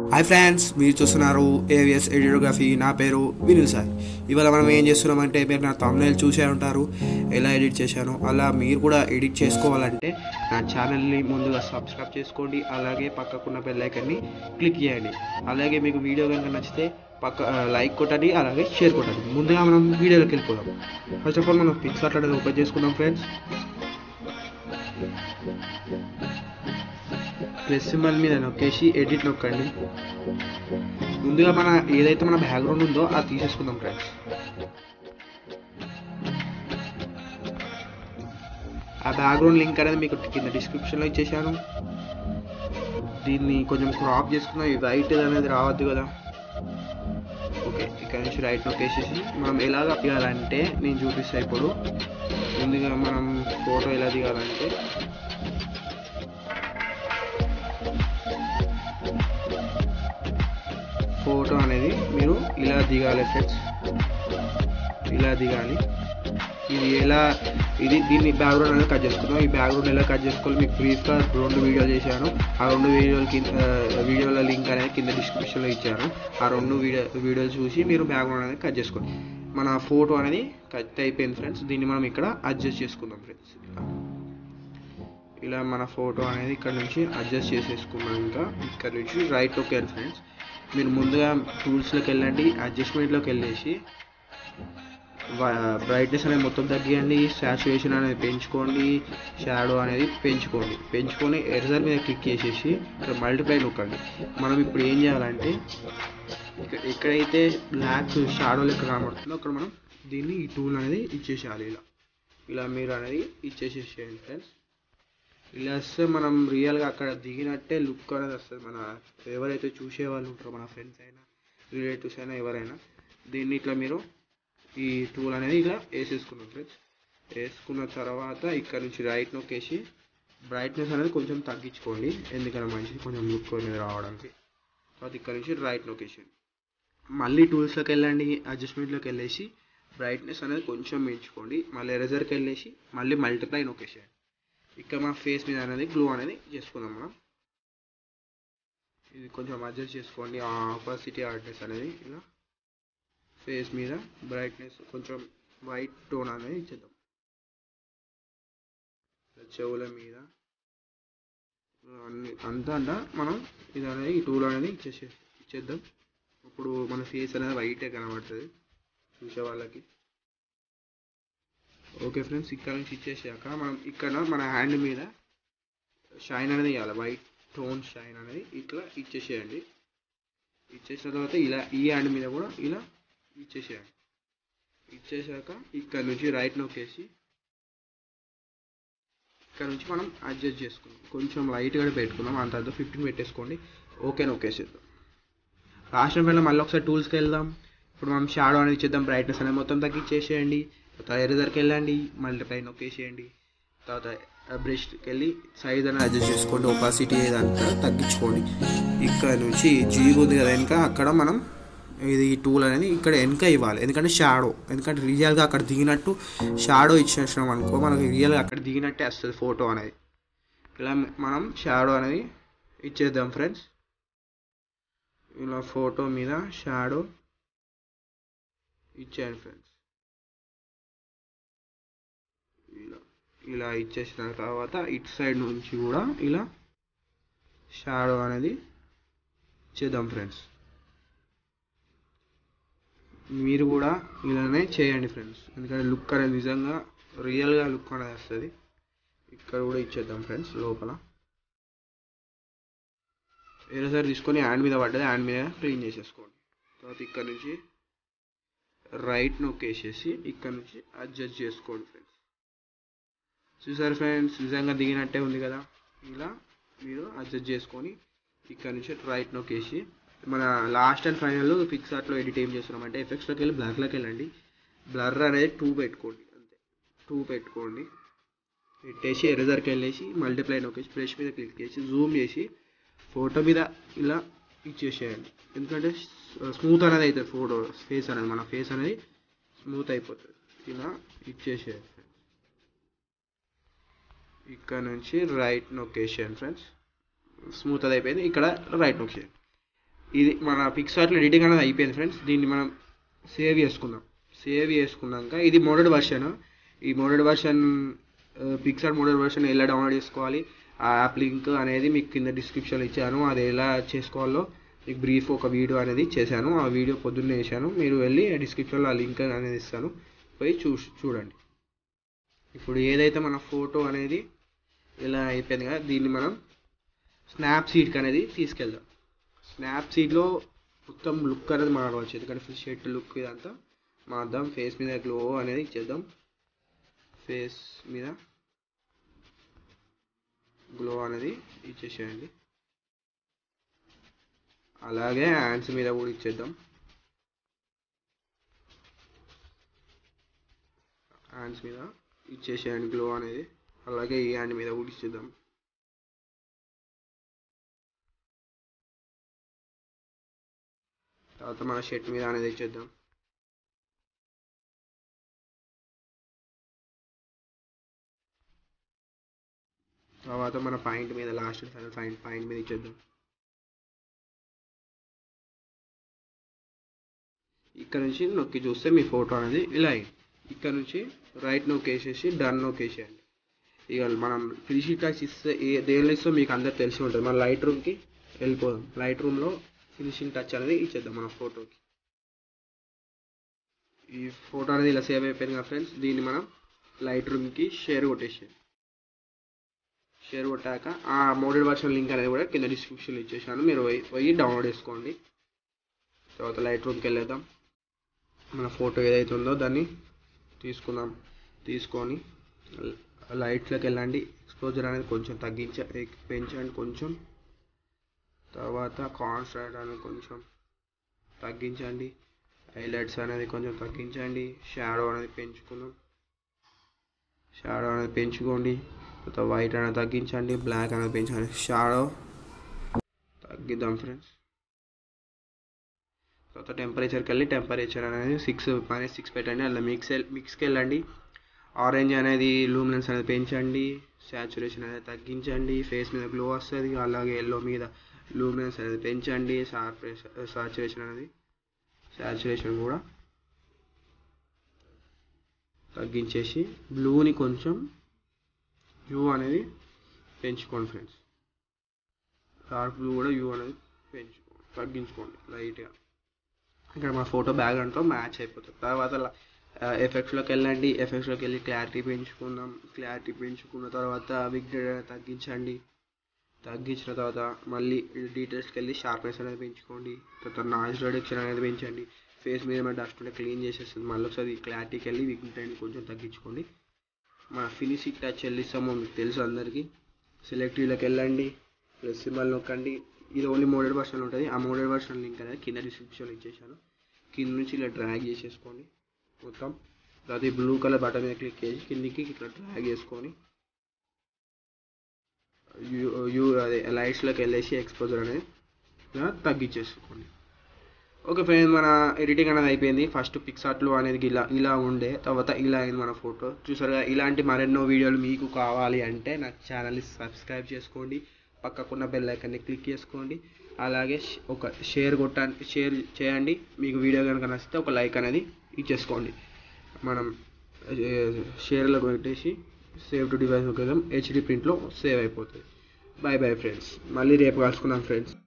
hi friends మీరు చూస్తున్నారు AVS ఎడిటోగ్రఫీ నా పేరు వినుల్ సాయి ఇవాళ మనం ఏం చేస్తున్నామంటే మీరు నా తమ్నేల్ చూసే ఉంటారు ఎలా ఎడిట్ చేశాను అలా మీరు కూడా ఎడిట్ చేసుకోవాలంటే నా ఛానల్ని ముందుగా సబ్స్క్రైబ్ చేసుకోండి అలాగే పక్కకున్న బెల్ ఐకన్ని క్లిక్ చేయండి అలాగే మీకు వీడియో కనుక నచ్చితే పక్క లైక్ కొట్టండి అలాగే షేర్ కొట్టండి ముందుగా మనం వీడియోలోకి వెళ్ళిపోదాం ఫస్ట్ ఆఫ్ ఆల్ మనం పిక్సార్ట్ అనేది ఓపెన్ చేసుకుందాం ఫ్రెండ్స్ ప్లస్ సింబల్ మీద నొక్కేసి ఎడిట్ నొక్కండి ముందుగా మన ఏదైతే మన బ్యాక్గ్రౌండ్ ఉందో అది తీసేసుకుందాం ఫ్రెండ్స్ ఆ బ్యాక్గ్రౌండ్ లింక్ అనేది మీకు కింద డిస్క్రిప్షన్లో ఇచ్చేసాను దీన్ని కొంచెం క్రాప్ చేసుకున్నాం ఈ వైట్ అనేది రావద్దు కదా ఓకే ఇక్కడ నుంచి రైట్ నొక్కేసేసి మనం ఎలాగ దిగాలంటే నేను చూపిస్తాను ఇప్పుడు ముందుగా మనం ఫోటో ఎలా దిగాలంటే ఫోటో అనేది మీరు ఇలా దిగాలి ఫ్రెండ్స్ ఇలా దిగాలి ఇది ఎలా ఇది దీన్ని బ్యాక్గ్రౌండ్ అనేది కట్ చేసుకుందాం ఈ బ్యాక్గ్రౌండ్ ఎలా కట్ చేసుకోవాలి మీకు బ్రీఫ్గా రెండు వీడియోలు చేశాను ఆ రెండు వీడియోలు కింద వీడియోల లింక్ అనేది కింద డిస్క్రిప్షన్లో ఇచ్చాను ఆ రెండు వీడియో వీడియోలు చూసి మీరు బ్యాక్గ్రౌండ్ అనేది కట్ చేసుకోండి మన ఫోటో అనేది కట్ అయిపోయింది ఫ్రెండ్స్ దీన్ని మనం ఇక్కడ అడ్జస్ట్ చేసుకుందాం ఫ్రెండ్స్ ఇలా ఇలా మన ఫోటో అనేది ఇక్కడ నుంచి అడ్జస్ట్ చేసేసుకున్నాం ఇంకా ఇక్కడ నుంచి రైట్ వెళ్ళి ఫ్రెండ్స్ మీరు ముందుగా టూల్స్లోకి వెళ్ళండి అడ్జస్ట్మెంట్లోకి వెళ్ళేసి బ్రైట్నెస్ అనేది మొత్తం తగ్గియండి సాచురేషన్ అనేది పెంచుకోండి షాడో అనేది పెంచుకోండి పెంచుకొని ఎర్జర్ మీద క్లిక్ చేసేసి ఇక్కడ మల్టిప్లై నొక్కండి మనం ఇప్పుడు ఏం చేయాలంటే ఇక్కడ ఎక్కడైతే బ్లాక్ షాడో లెక్క కనబడుతుందో అక్కడ మనం దీన్ని ఈ టూల్ అనేది ఇచ్చేసేయాలి ఇలా ఇలా మీరు అనేది ఇచ్చేసేసేయండి ఫ్రెండ్స్ ఇలా వస్తే మనం రియల్గా అక్కడ దిగినట్టే లుక్ అనేది వస్తుంది మన ఎవరైతే చూసే వాళ్ళు ఉంటారో మన ఫ్రెండ్స్ అయినా రిలేటివ్స్ అయినా ఎవరైనా దీన్ని ఇట్లా మీరు ఈ టూల్ అనేది ఇలా వేసేసుకున్నాం ఫ్రెండ్స్ వేసుకున్న తర్వాత ఇక్కడ నుంచి రైట్ నొక్కేసి బ్రైట్నెస్ అనేది కొంచెం తగ్గించుకోండి ఎందుకన్నా మంచిది కొంచెం లుక్ అనేది రావడానికి తర్వాత ఇక్కడ నుంచి రైట్ నొక్కేసేయండి మళ్ళీ టూల్స్లోకి వెళ్ళండి అడ్జస్ట్మెంట్లోకి వెళ్ళేసి బ్రైట్నెస్ అనేది కొంచెం పెంచుకోండి మళ్ళీ ఎరేజర్కి వెళ్ళేసి మళ్ళీ మల్టిప్లై నొక్కేసేయండి ఇక్కడ మన ఫేస్ మీద అనేది గ్లూ అనేది చేసుకుందాం మనం ఇది కొంచెం అడ్జస్ట్ చేసుకోండి ఆపోజిటీ హార్డ్నెస్ అనేది ఇలా ఫేస్ మీద బ్రైట్నెస్ కొంచెం వైట్ టోన్ అనేది ఇచ్చేద్దాం చెవుల మీద అన్ని అంతా అంట మనం ఇది అనేది ఈ టూల్ అనేది ఇచ్చేసే ఇచ్చేద్దాం ఇప్పుడు మన ఫేస్ అనేది వైటే కనబడుతుంది చూసే వాళ్ళకి ఓకే ఫ్రెండ్స్ ఇక్కడ నుంచి ఇచ్చేసాక మనం ఇక్కడ మన హ్యాండ్ మీద షైన్ అనేది ఇవ్వాలి వైట్ టోన్ షైన్ అనేది ఇట్లా ఇచ్చేసేయండి ఇచ్చేసిన తర్వాత ఇలా ఈ హ్యాండ్ మీద కూడా ఇలా ఇచ్చేసేయండి ఇచ్చేసాక ఇక్కడ నుంచి రైట్ నొక్కేసి ఇక్కడ నుంచి మనం అడ్జస్ట్ చేసుకుందాం కొంచెం లైట్గా పెట్టుకుందాం అంత అంత ఫిఫ్టీన్ పెట్టేసుకోండి ఓకే నొక్కేసేద్దాం లాస్ట్ టైం మళ్ళీ ఒకసారి టూల్స్కి వెళ్దాం ఇప్పుడు మనం షాడో అనేది ఇచ్చేద్దాం బ్రైట్నెస్ అనేది మొత్తం తగ్గించేసేయండి తర్వాత ఎరేజర్కి వెళ్ళండి మల్టిప్లై నొక్కేసేయండి తర్వాత బ్రష్కి వెళ్ళి సైజ్ అనేది అడ్జస్ట్ చేసుకోండి ఒపాసిటీ ఏదంతా తగ్గించుకోండి ఇక్కడ నుంచి జీబ్ ఉంది కదా వెనుక అక్కడ మనం ఇది ఈ టూల్ అనేది ఇక్కడ వెనక ఇవ్వాలి ఎందుకంటే షాడో ఎందుకంటే రియల్గా అక్కడ దిగినట్టు షాడో ఇచ్చేసినాం అనుకో మనకి రియల్గా అక్కడ దిగినట్టే వస్తుంది ఫోటో అనేది ఇలా మనం షాడో అనేది ఇచ్చేద్దాం ఫ్రెండ్స్ ఇలా ఫోటో మీద షాడో ఇచ్చేయండి ఫ్రెండ్స్ ఇలా ఇలా ఇచ్చేసిన తర్వాత ఇటు సైడ్ నుంచి కూడా ఇలా షాడో అనేది చేద్దాం ఫ్రెండ్స్ మీరు కూడా ఇలానే చేయండి ఫ్రెండ్స్ ఎందుకంటే లుక్ అనేది నిజంగా రియల్గా లుక్ అనేది వస్తుంది ఇక్కడ కూడా ఇచ్చేద్దాం ఫ్రెండ్స్ లోపల ఏరోసారి తీసుకొని హ్యాండ్ మీద పడ్డది హ్యాండ్ మీద క్లీన్ చేసేసుకోండి తర్వాత ఇక్కడ నుంచి రైట్ నొక్కేసేసి ఇక్కడ నుంచి అడ్జస్ట్ చేసుకోండి ఫ్రెండ్స్ చూసారు ఫ్రెండ్స్ నిజంగా దిగినట్టే ఉంది కదా ఇలా మీరు అడ్జస్ట్ చేసుకొని ఇక్కడ నుంచి రైట్ నొక్కేసి మన లాస్ట్ అండ్ ఫైనల్ పిక్సార్ట్లో ఎడిట్ ఏం చేస్తున్నామంటే ఎఫెక్ట్స్లోకి వెళ్ళి బ్లాక్లోకి వెళ్ళండి బ్లర్ అనేది టూ పెట్టుకోండి అంతే టూ పెట్టుకోండి పెట్టేసి ఎరేజర్కి వెళ్ళేసి మల్టిప్లై నొక్కేసి బ్రష్ మీద క్లిక్ చేసి జూమ్ చేసి ఫోటో మీద ఇలా ఇచ్చేసేయండి ఎందుకంటే స్మూత్ అనేది అవుతుంది ఫోటో ఫేస్ అనేది మన ఫేస్ అనేది స్మూత్ అయిపోతుంది ఇలా ఇచ్చేసేయండి ఫ్రెండ్స్ ఇక్కడ నుంచి రైట్ నొక్కేసేయండి ఫ్రెండ్స్ స్మూత్ అది అయిపోయింది ఇక్కడ రైట్ నొక్కేయండి ఇది మన పిక్సార్ట్లో ఎడిటింగ్ అనేది అయిపోయింది ఫ్రెండ్స్ దీన్ని మనం సేవ్ చేసుకుందాం సేవ్ చేసుకున్నాక ఇది మోడెడ్ వర్షన్ ఈ modded version PicsArt modded version ఎలా డౌన్లోడ్ చేసుకోవాలి ఆ యాప్ లింక్ అనేది మీకు కింద డిస్క్రిప్షన్లో ఇచ్చాను అది ఎలా చేసుకోవాలో మీకు బ్రీఫ్ ఒక వీడియో అనేది చేశాను ఆ వీడియో పొద్దున్నే వేసాను మీరు వెళ్ళి డిస్క్రిప్షన్లో ఆ లింక్ అనేది ఇస్తాను పోయి చూ చూడండి ఇప్పుడు ఏదైతే మన ఫోటో అనేది ఇలా అయిపోయింది కదా దీన్ని మనం స్నాప్ సీడ్కి అనేది తీసుకెళ్దాం స్నాప్ సీడ్లో మొత్తం లుక్ అనేది మారవచ్చు ఎందుకంటే ఫుల్ షర్ట్ లుక్ ఇదంతా మార్దాం ఫేస్ మీద గ్లో అనేది ఇచ్చేద్దాం ఫేస్ మీద గ్లో అనేది ఇచ్చేసేయండి అలాగే హ్యాండ్స్ మీద కూడా ఇచ్చేద్దాం హ్యాండ్స్ మీద ఇచ్చేసేయండి గ్లో అనేది అలాగే ఈ హ్యాండ్ మీద కూడా ఇచ్చేద్దాం తర్వాత మన షర్ట్ మీద అనేది ఇచ్చేద్దాం తర్వాత మన పాయింట్ మీద లాస్ట్ పాయింట్ పాయింట్ మీద ఇచ్చేద్దాం ఇక్కడ నుంచి నొక్కి చూస్తే మీ ఫోటో అనేది ఇలా అయింది ఇక్కడ నుంచి రైట్ నొక్కేసేసి డన్ నొక్కేసేయండి ఇక మనం ఫినిషింగ్ టచ్ ఇస్తే ఏ దేనిలో ఇస్తో మీకు అందరు తెలిసి ఉంటుంది మన లైట్ రూమ్కి వెళ్ళిపోదాం లైట్ రూమ్లో ఫినిషింగ్ టచ్ అనేది ఇచ్చేద్దాం మన ఫోటోకి ఈ ఫోటో అనేది ఇలా సేవ్ అయిపోయింది కదా ఫ్రెండ్స్ దీన్ని మనం లైట్ రూమ్కి షేర్ కొట్టేసేయాలి షేర్ కొట్టాక ఆ మోడెడ్ వర్షన్ లింక్ అనేది కూడా కింద డిస్క్రిప్షన్లో ఇచ్చేసాను మీరు పోయి పోయి డౌన్లోడ్ చేసుకోండి తర్వాత లైట్ రూమ్కి వెళ్ళేద్దాం మన ఫోటో ఏదైతే ఉందో దాన్ని తీసుకుందాం తీసుకొని లైట్లోకి వెళ్ళండి ఎక్స్పోజర్ అనేది కొంచెం తగ్గించ పెంచండి కొంచెం తర్వాత కాన్స్ట్రాక్ట్ అనేది కొంచెం తగ్గించండి హైలైట్స్ అనేది కొంచెం తగ్గించండి షాడో అనేది పెంచుకుందాం షాడో అనేది పెంచుకోండి తర్వాత వైట్ అనేది తగ్గించండి బ్లాక్ అనేది పెంచండి షాడో తగ్గిద్దాం ఫ్రెండ్స్ తర్వాత టెంపరేచర్కి వెళ్ళి టెంపరేచర్ అనేది సిక్స్ మైనస్ సిక్స్ పెట్టండి అలా మిక్స్ మిక్స్కి వెళ్ళండి ఆరెంజ్ అనేది లూమినెన్స్ అనేది పెంచండి శాచురేషన్ అనేది తగ్గించండి ఫేస్ మీద గ్లో వస్తుంది అలాగే ఎల్లో మీద లూమినెన్స్ అనేది పెంచండి సాచురేషన్ అనేది శాచురేషన్ కూడా తగ్గించేసి బ్లూని కొంచెం యూ అనేది పెంచుకోండి ఫ్రెండ్స్ డార్క్ బ్లూ కూడా యూ అనేది పెంచుకోండి తగ్గించుకోండి లైట్గా ఇక్కడ మన ఫోటో బ్యాక్ అంటూ మ్యాచ్ అయిపోతుంది తర్వాత ఎఫెక్ట్స్లోకి వెళ్ళండి ఎఫెక్ట్స్లోకి వెళ్ళి క్లారిటీ పెంచుకుందాం క్లారిటీ పెంచుకున్న తర్వాత బిగ్ తగ్గించండి తగ్గించిన తర్వాత మళ్ళీ డీటెయిల్స్కి వెళ్ళి షార్ప్నెస్ అనేది పెంచుకోండి తర్వాత నాయిస్ రిడక్షన్ అనేది పెంచండి ఫేస్ మీద ఏమైనా డస్ట్ ఉంటే క్లీన్ చేసేస్తుంది మళ్ళీ ఒకసారి క్లారిటీకి వెళ్ళి విగ్నిటీ కొంచెం తగ్గించుకోండి మన ఫినిషింగ్ టచ్ వెళ్ళిస్తామో మీకు తెలుసు అందరికీ సెలెక్టివ్లోకి వెళ్ళండి ప్లస్ సింబల్ నొక్కండి ఇది ఓన్లీ మోడెడ్ వర్షన్ ఉంటుంది ఆ మోడెడ్ వర్షన్ లింక్ అనేది కింద డిస్క్రిప్షన్లో ఇచ్చేసాను కింద నుంచి ఇలా డ్రాగ్ చేసేసుకోండి మొత్తం తర్వాత ఈ బ్లూ కలర్ బటన్ మీద క్లిక్ చేసి కిందికి ఇట్లా డ్రాగ్ చేసుకొని యూ యూ అదే లైట్స్లోకి వెళ్ళేసి ఎక్స్పోజర్ అనేది ఇలా తగ్గించేసుకోండి ఓకే ఫ్రెండ్స్ మన ఎడిటింగ్ అనేది అయిపోయింది ఫస్ట్ పిక్సార్ట్లో అనేది ఇలా ఇలా ఉండే తర్వాత ఇలా అయింది మన ఫోటో చూసారుగా ఇలాంటి మరెన్నో వీడియోలు మీకు కావాలి అంటే నా ఛానల్ని సబ్స్క్రైబ్ చేసుకోండి పక్కకున్న బెల్ ఐకాన్ని క్లిక్ చేసుకోండి అలాగే ఒక షేర్ కొట్టండి షేర్ చేయండి మీకు వీడియో కనుక నచ్చితే ఒక లైక్ అనేది ఇచ్చేసుకోండి మనం షేర్లో కొట్టేసి సేవ్ టు డివైస్ ఒక హెచ్డి ప్రింట్లో సేవ్ అయిపోతుంది బాయ్ బాయ్ ఫ్రెండ్స్ మళ్ళీ రేపు కలుసుకుందాం ఫ్రెండ్స్